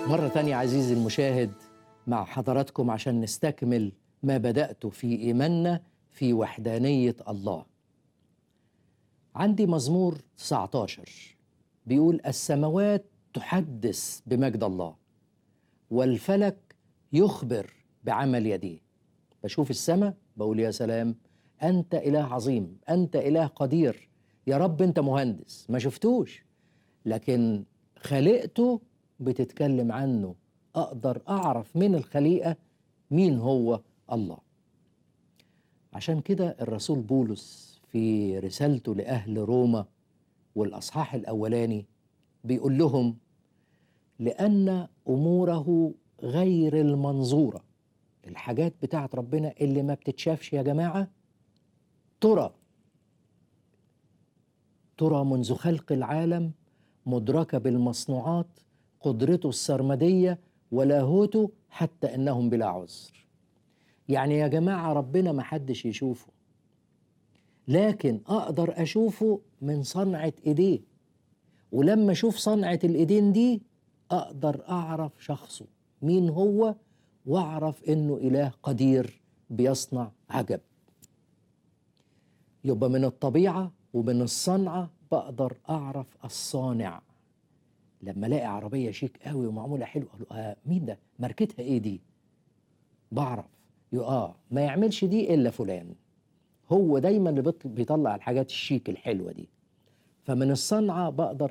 مرة تانية عزيزي المشاهد مع حضراتكم عشان نستكمل ما بدأت في إيماننا في وحدانية الله عندي مزمور 19 بيقول السماوات تحدث بمجد الله والفلك يخبر بعمل يديه بشوف السماء بقول يا سلام أنت إله عظيم أنت إله قدير يا رب أنت مهندس ما شفتوش لكن خلقته بتتكلم عنه أقدر أعرف من الخليقة مين هو الله عشان كده الرسول بولس في رسالته لأهل روما والأصحاح الأولاني بيقول لهم لأن أموره غير المنظورة الحاجات بتاعت ربنا اللي ما بتتشافش يا جماعة ترى ترى منذ خلق العالم مدركة بالمصنوعات قدرته السرمدية ولاهوته حتى إنهم بلا عذر يعني يا جماعة ربنا ما حدش يشوفه لكن أقدر أشوفه من صنعة إيديه ولما أشوف صنعة الإيدين دي أقدر أعرف شخصه مين هو وأعرف إنه إله قدير بيصنع عجب يبقى من الطبيعة ومن الصنعة بقدر أعرف الصانع لما الاقي عربيه شيك قوي ومعموله حلو اقول له آه مين ده ماركتها ايه دي بعرف يقول اه ما يعملش دي الا فلان هو دايما اللي بيطلع الحاجات الشيك الحلوه دي فمن الصنعه بقدر